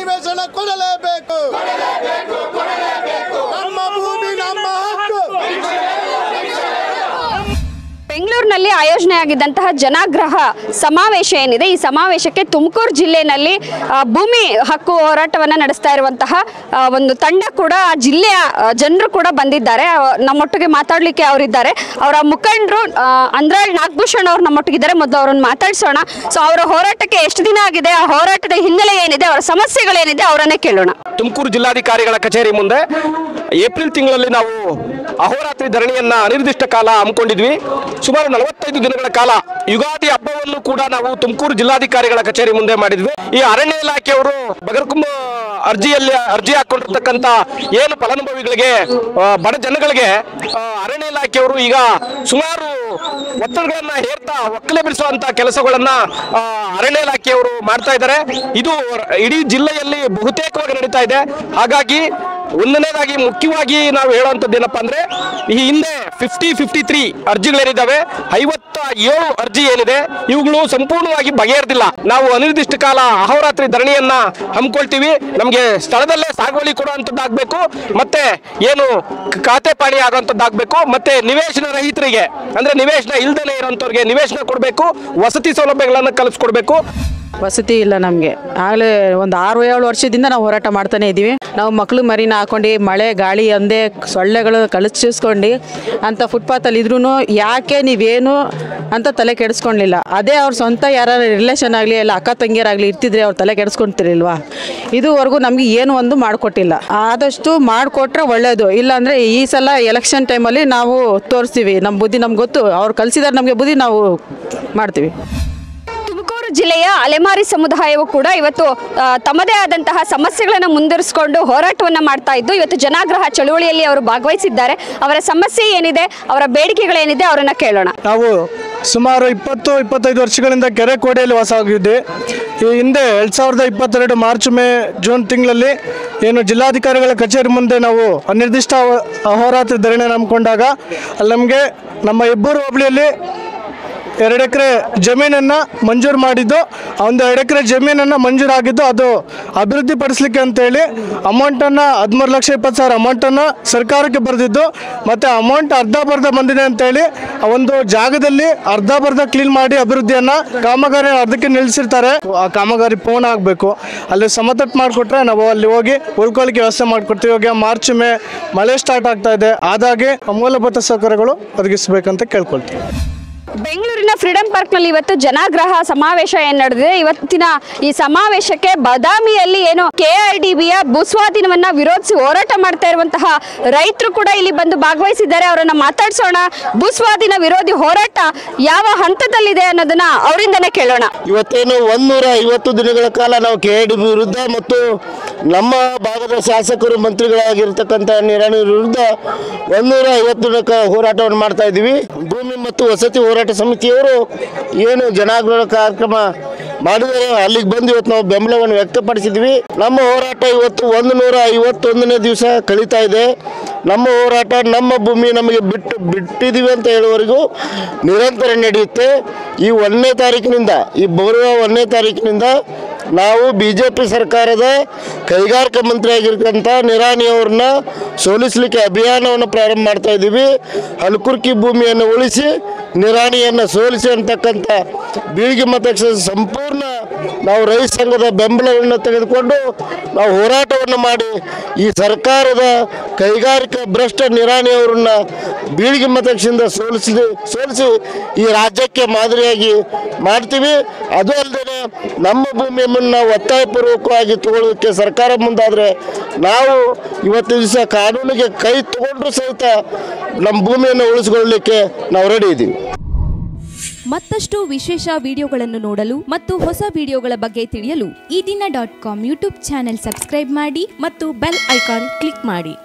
ನಿವೇಶನ ಕೊಡಲೇಬೇಕು ನಮ್ಮ ಭೂಮಿ ನಮ್ಮ ಹಕ್ಕು ಬೆಂಗಳೂರಿನಲ್ಲಿ ಆಯೋಜನೆಯಾಗಿದ್ದಂತಹ ಜನಾಗ್ರಹ ಸಮಾವೇಶ ಏನಿದೆ ಈ ಸಮಾವೇಶಕ್ಕೆ ತುಮಕೂರು ಜಿಲ್ಲೆಯಲ್ಲಿ ಆ, ಭೂಮಿ ಹಕ್ಕು ಹೋರಾಟವನ್ನು ನಡೆಸ್ತಾ ಇರುವಂತಹ ಆ, ಒಂದು ತಂಡ ಕೂಡ ಆ ಜಿಲ್ಲೆಯ ಜನರು ಕೂಡ ಬಂದಿದ್ದಾರೆ ಆ, ನಮ್ಮೊಟ್ಟಿಗೆ ಮಾತಾಡಲಿಕ್ಕೆ ಅವರಿದ್ದಾರೆ ಅವರ ಮುಖಂಡರು ಆ, ಅಂದ್ರಾಳ್ ನಾಗಭೂಷಣ್ ಅವ್ರು ನಮ್ಮೊಟ್ಟಿಗಿದ್ದಾರೆ ಮೊದಲು ಅವರನ್ನು ಮಾತಾಡಿಸೋಣ ಸೊ ಅವರ ಹೋರಾಟಕ್ಕೆ ಎಷ್ಟು ದಿನ ಆಗಿದೆ ಆ ಹೋರಾಟದ ಹಿನ್ನೆಲೆ ಏನಿದೆ ಅವರ ಸಮಸ್ಯೆಗಳೇನಿದೆ ಅವರನ್ನೇ ಕೇಳೋಣ ತುಮಕೂರು ಜಿಲ್ಲಾಧಿಕಾರಿಗಳ ಕಚೇರಿ ಮುಂದೆ ಏಪ್ರಿಲ್ ತಿಂಗಳಲ್ಲಿ ನಾವು ಅಹೋರಾತ್ರಿ ಧರಣಿಯನ್ನ ಅನಿರ್ದಿಷ್ಟ ಕಾಲ ಹಮ್ಮಿಕೊಂಡಿದ್ವಿ ಸುಮಾರು ನಲವತ್ತೈದು ದಿನಗಳ ಕಾಲ ಯುಗಾದಿ ಹಬ್ಬವನ್ನು ಕೂಡ ನಾವು ತುಮಕೂರು ಜಿಲ್ಲಾಧಿಕಾರಿಗಳ ಕಚೇರಿ ಮುಂದೆ ಮಾಡಿದ್ವಿ ಈ ಅರಣ್ಯ ಇಲಾಖೆಯವರು ಬಗರ್ಕುಂಬ ಅರ್ಜಿಯಲ್ಲಿ ಅರ್ಜಿ ಹಾಕೊಂಡಿರ್ತಕ್ಕಂಥ ಏನು ಫಲಾನುಭವಿಗಳಿಗೆ ಆ, ಬಡ ಜನಗಳಿಗೆ ಆ, ಅರಣ್ಯ ಇಲಾಖೆಯವರು ಈಗ ಸುಮಾರು ಒತ್ತಡಗಳನ್ನ ಹೇರ್ತಾ ಒಕ್ಕಲೆ ಬಿಡಿಸುವಂತ ಕೆಲಸಗಳನ್ನ ಆ, ಅರಣ್ಯ ಇಲಾಖೆಯವರು ಮಾಡ್ತಾ ಇದ್ದಾರೆ ಇದು ಇಡೀ ಜಿಲ್ಲೆಯಲ್ಲಿ ಬಹುತೇಕವಾಗಿ ನಡೀತಾ ಇದೆ ಹಾಗಾಗಿ ಒಂದನೇದಾಗಿ ಮುಖ್ಯವಾಗಿ ನಾವು ಹೇಳುವಂಥದ್ದು ಏನಪ್ಪಾ ಅಂದ್ರೆ ಈ ಹಿಂದೆ ಫಿಫ್ಟಿ ಫಿಫ್ಟಿ ತ್ರೀ ಅರ್ಜಿಗಳೇನಿದ್ದಾವೆ ಐವತ್ತ ಏಳು ಅರ್ಜಿ ಏನಿದೆ ಇವುಗಳು ಸಂಪೂರ್ಣವಾಗಿ ಬಗೆಹರಿದಿಲ್ಲ ನಾವು ಅನಿರ್ದಿಷ್ಟ ಕಾಲ ಅಹೋರಾತ್ರಿ ಧರಣಿಯನ್ನ ಹಮ್ಮಿಕೊಳ್ತೀವಿ ನಮಗೆ ಸ್ಥಳದಲ್ಲೇ ಸಾಗುವಳಿ ಕೊಡುವಂಥದ್ದಾಗಬೇಕು ಮತ್ತೆ ಏನು ಕ- ಖಾತೆ ಪಾಣಿ ಆಗುವಂಥದ್ದಾಗಬೇಕು ಮತ್ತೆ ನಿವೇಶನ ರಹಿತರಿಗೆ ಅಂದ್ರೆ ನಿವೇಶನ ಇಲ್ದೇನೆ ಇರೋಂಥವ್ರಿಗೆ ನಿವೇಶನ ಕೊಡಬೇಕು ವಸತಿ ಸೌಲಭ್ಯಗಳನ್ನು ಕಲ್ಪಿಸ್ಕೊಡ್ಬೇಕು ವಸತಿ ಇಲ್ಲ ನಮಗೆ ಆಗಲೇ ಒಂದು ಆರು ಏಳು ವರ್ಷದಿಂದ ನಾವು ಹೋರಾಟ ಮಾಡ್ತಾನೆ ಇದ್ದೀವಿ ನಾವು ಮಕ್ಕಳು ಮರಿನ ಹಾಕೊಂಡು ಮಳೆ ಗಾಳಿ ಅಂದೇ ಸೊಳ್ಳೆಗಳು ಕಳಿಸ್ಕೊಂಡು ಅಂತ ಫುಟ್ಪಾತಲ್ಲಿ ಇದ್ರೂ ಯಾಕೆ ನೀವೇನು ಅಂತ ತಲೆ ಕೆಡಿಸ್ಕೊಳ್ಳಿಲ್ಲ ಅದೇ ಅವ್ರ ಸ್ವಂತ ಯಾರು ರಿಲೇಷನ್ ಆಗಲಿ ಇಲ್ಲ ಅಕ್ಕ ತಂಗಿಯರಾಗಲಿ ಇರ್ತಿದ್ರೆ ಅವ್ರು ತಲೆ ಕೆಡಿಸ್ಕೊಂತಿರ್ಲಿಲ್ವಾ ಇದುವರೆಗೂ ನಮಗೆ ಏನು ಒಂದು ಮಾಡಿಕೊಟ್ಟಿಲ್ಲ ಆದಷ್ಟು ಮಾಡಿಕೊಟ್ರೆ ಒಳ್ಳೆಯದು ಇಲ್ಲಾಂದರೆ ಈ ಸಲ ಎಲೆಕ್ಷನ್ ಟೈಮಲ್ಲಿ ನಾವು ತೋರಿಸ್ತೀವಿ ನಮ್ಮ ಬುದ್ಧಿ ನಮ್ಗೆ ಗೊತ್ತು ಅವ್ರು ಕಲಿಸಿದಾರೆ ನಮಗೆ ಬುದ್ಧಿ ನಾವು ಮಾಡ್ತೀವಿ ತುಮಕೂರು ಜಿಲ್ಲೆಯ ಅಲೆಮಾರಿ ಸಮುದಾಯವು ಕೂಡ ಇವತ್ತು ಆ, ತಮ್ಮದೇ ಆದಂತಹ ಸಮಸ್ಯೆಗಳನ್ನು ಮುಂದುವರಿಸಿಕೊಂಡು ಹೋರಾಟವನ್ನು ಮಾಡ್ತಾ ಇದ್ದು ಇವತ್ತು ಜನಾಗ್ರಹ ಚಳುವಳಿಯಲ್ಲಿ ಅವರು ಭಾಗವಹಿಸಿದ್ದಾರೆ ಅವರ ಸಮಸ್ಯೆ ಏನಿದೆ ಅವರ ಬೇಡಿಕೆಗಳೇನಿದೆ ಅವರನ್ನ ಕೇಳೋಣ ನಾವು ಸುಮಾರು ಇಪ್ಪತ್ತು ಇಪ್ಪತ್ತೈದು ವರ್ಷಗಳಿಂದ ಕೆರೆ ಕೋಡಿಯಲ್ಲಿ ವಾಸವಾಗಿದ್ದೆ ಈ ಹಿಂದೆ ಎರಡು ಸಾವಿರದ ಇಪ್ಪತ್ತೆರಡು ಮಾರ್ಚ್ ಮೇ ಜೂನ್ ತಿಂಗಳಲ್ಲಿ ಏನು ಜಿಲ್ಲಾಧಿಕಾರಿಗಳ ಕಚೇರಿ ಮುಂದೆ ನಾವು ಅನಿರ್ದಿಷ್ಟ ಅವ- ಅಹೋರಾತ್ರಿ ಧರಣಿ ನಂಬಿಕೊಂಡಾಗ ಅಲ್ಲಿ ನಮಗೆ ನಮ್ಮ ಇಬ್ಬರು ಹೋಬಳಿಯಲ್ಲಿ ಎರಡು ಎಕರೆ ಜಮೀನನ್ನು ಮಂಜೂರು ಮಾಡಿದ್ದು ಆ ಒಂದು ಎರಡು ಎಕರೆ ಜಮೀನನ್ನು ಮಂಜೂರಾಗಿದ್ದು ಅದು ಅಭಿವೃದ್ಧಿ ಪಡಿಸ್ಲಿಕ್ಕೆ ಅಂತೇಳಿ ಅಮೌಂಟನ್ನು ಹದಿಮೂರು ಲಕ್ಷ ಇಪ್ಪತ್ತು ಸಾವಿರ ಅಮೌಂಟನ್ನು ಸರ್ಕಾರಕ್ಕೆ ಬರೆದಿದ್ದು ಮತ್ತು ಅಮೌಂಟ್ ಅರ್ಧ ಬರ್ಧ ಬಂದಿದೆ ಅಂತೇಳಿ ಆ ಒಂದು ಜಾಗದಲ್ಲಿ ಅರ್ಧ ಬರ್ಧ ಕ್ಲೀನ್ ಮಾಡಿ ಅಭಿವೃದ್ಧಿಯನ್ನು ಕಾಮಗಾರಿ ಅರ್ಧಕ್ಕೆ ನಿಲ್ಲಿಸಿರ್ತಾರೆ ಆ ಕಾಮಗಾರಿ ಪೂರ್ಣ ಆಗಬೇಕು ಅಲ್ಲಿ ಸಮತಟ್ಟು ಮಾಡಿಕೊಟ್ರೆ ನಾವು ಅಲ್ಲಿ ಹೋಗಿ ಉಳ್ಕೊಳ್ಳಿಕ್ಕೆ ವ್ಯವಸ್ಥೆ ಮಾಡಿಕೊಡ್ತೀವಿ ಇವಾಗ ಮಾರ್ಚ್ ಮೇ ಮಳೆ ಸ್ಟಾರ್ಟ್ ಆಗ್ತಾ ಇದೆ ಆದಾಗೆ ಮೂಲಭೂತ ಸೌಕರ್ಯಗಳು ಒದಗಿಸಬೇಕಂತ ಕೇಳ್ಕೊಳ್ತೀವಿ ಬೆಂಗಳೂರಿನ ಫ್ರೀಡಂ ಪಾರ್ಕ್ನಲ್ಲಿ ಇವತ್ತು ಜನಾಗ್ರಹ ಸಮಾವೇಶ ಏನ್ ನಡೆದಿದೆ ಇವತ್ತಿನ ಈ ಸಮಾವೇಶಕ್ಕೆ ಬದಾಮಿಯಲ್ಲಿ ಏನು ಕೆ ಆರ್ ಡಿ ಬಿಯ ಭೂಸ್ವಾಧೀನವನ್ನ ವಿರೋಧಿಸಿ ಹೋರಾಟ ಮಾಡ್ತಾ ಇರುವಂತಹ ರೈತರು ಕೂಡ ಇಲ್ಲಿ ಬಂದು ಭಾಗವಹಿಸಿದ್ದಾರೆ ಅವರನ್ನ ಮಾತಾಡ್ಸೋಣ ಭೂಸ್ವಾಧೀನ ವಿರೋಧಿ ಹೋರಾಟ ಯಾವ ಹಂತದಲ್ಲಿದೆ ಅನ್ನೋದನ್ನ ಅವರಿಂದನೇ ಕೇಳೋಣ ಇವತ್ತೇನು ಒಂದೂರ ಐವತ್ತು ದಿನಗಳ ಕಾಲ ನಾವು ಕೆ ಡಿ ವಿರುದ್ಧ ಮತ್ತು ನಮ್ಮ ಭಾಗದ ಶಾಸಕರು ಮಂತ್ರಿಗಳಾಗಿರ್ತಕ್ಕಂಥ ನಿರಾಣಿ ವಿರುದ್ಧ ಒಂದೂರ ಐವತ್ತು ದಿನಕ ಹೋರಾಟವನ್ನು ಮಾಡ್ತಾ ಇದ್ದೀವಿ ಭೂಮಿ ಮತ್ತು ವಸತಿ ಹೋರಾಟ ಸಮಿತಿಯವರು ಏನು ಜನಾಗ್ರಹ ಕಾರ್ಯಕ್ರಮ ಮಾಡಿದರೆ ಅಲ್ಲಿಗೆ ಬಂದು ಇವತ್ತು ನಾವು ಬೆಂಬಲವನ್ನು ವ್ಯಕ್ತಪಡಿಸಿದ್ವಿ ನಮ್ಮ ಹೋರಾಟ ಇವತ್ತು ಒಂದು ನೂರ ಐವತ್ತೊಂದನೇ ದಿವಸ ಕಳೀತಾ ಇದೆ ನಮ್ಮ ಹೋರಾಟ ನಮ್ಮ ಭೂಮಿ ನಮಗೆ ಬಿಟ್ಟು ಬಿಟ್ಟಿದ್ದೀವಿ ಅಂತ ಹೇಳುವವರೆಗೂ ನಿರಂತರ ನಡೆಯುತ್ತೆ ಈ ಒಂದನೇ ತಾರೀಕಿನಿಂದ ಈ ಬರುವ ಒಂದನೇ ತಾರೀಕಿನಿಂದ ನಾವು ಬಿ ಜೆ ಪಿ ಸರ್ಕಾರದ ಕೈಗಾರಿಕಾ ಮಂತ್ರಿ ಆಗಿರ್ತಕ್ಕಂಥ ನಿರಾಣಿ ಅವ್ರನ್ನ ಸೋಲಿಸಲಿಕ್ಕೆ ಅಭಿಯಾನವನ್ನು ಪ್ರಾರಂಭ ಮಾಡ್ತಾ ಇದ್ದೀವಿ ಹಲಕುರ್ಕಿ ಭೂಮಿಯನ್ನು ಉಳಿಸಿ ನಿರಾಣಿಯನ್ನು ಸೋಲಿಸಿ ಅಂತಕ್ಕಂಥ ಬೀಳಿಗೆ ಮತಕ್ಷೇತ್ರದ ಸಂಪೂರ್ಣ ನಾವು ರೈತ ಸಂಘದ ಬೆಂಬಲವನ್ನು ತೆಗೆದುಕೊಂಡು ನಾವು ಹೋರಾಟವನ್ನು ಮಾಡಿ ಈ ಸರ್ಕಾರದ ಕೈಗಾರಿಕಾ ಭ್ರಷ್ಟ ನಿರಾಣಿ ಅವರನ್ನ ಬೀಳಿಗೆ ಮತಕ್ಷದಿಂದ ಸೋಲಿಸಿ ಸೋಲಿಸಿ ಈ ರಾಜ್ಯಕ್ಕೆ ಮಾದರಿಯಾಗಿ ಮಾಡ್ತೀವಿ ಅದು ಅಲ್ಲದೆ ನಮ್ಮ ಭೂಮಿಯನ್ನು ನಾವು ಒತ್ತಾಯಪೂರ್ವಕವಾಗಿ ತಗೊಳ್ಳೋದಕ್ಕೆ ಸರ್ಕಾರ ಮುಂದಾದರೆ ನಾವು ಇವತ್ತು ದಿವಸ ಕಾನೂನಿಗೆ ಕೈ ತಗೊಂಡ್ರು ಸಹಿತ ನಮ್ಮ ಭೂಮಿಯನ್ನು ಉಳಿಸ್ಕೊಳ್ಳಲಿಕ್ಕೆ ನಾವು ರೆಡಿ ಇದ್ದೀವಿ ಮತ್ತಷ್ಟು ವಿಶೇಷ ವಿಡಿಯೋಗಳನ್ನು ನೋಡಲು ಮತ್ತು ಹೊಸ ವಿಡಿಯೋಗಳ ಬಗ್ಗೆ ತಿಳಿಯಲು ಈ ದಿನ dot com YouTube channel subscribe ಮಾಡಿ ಮತ್ತು ಬೆಲ್ ಐಕಾನ್ ಕ್ಲಿಕ್ ಮಾಡಿ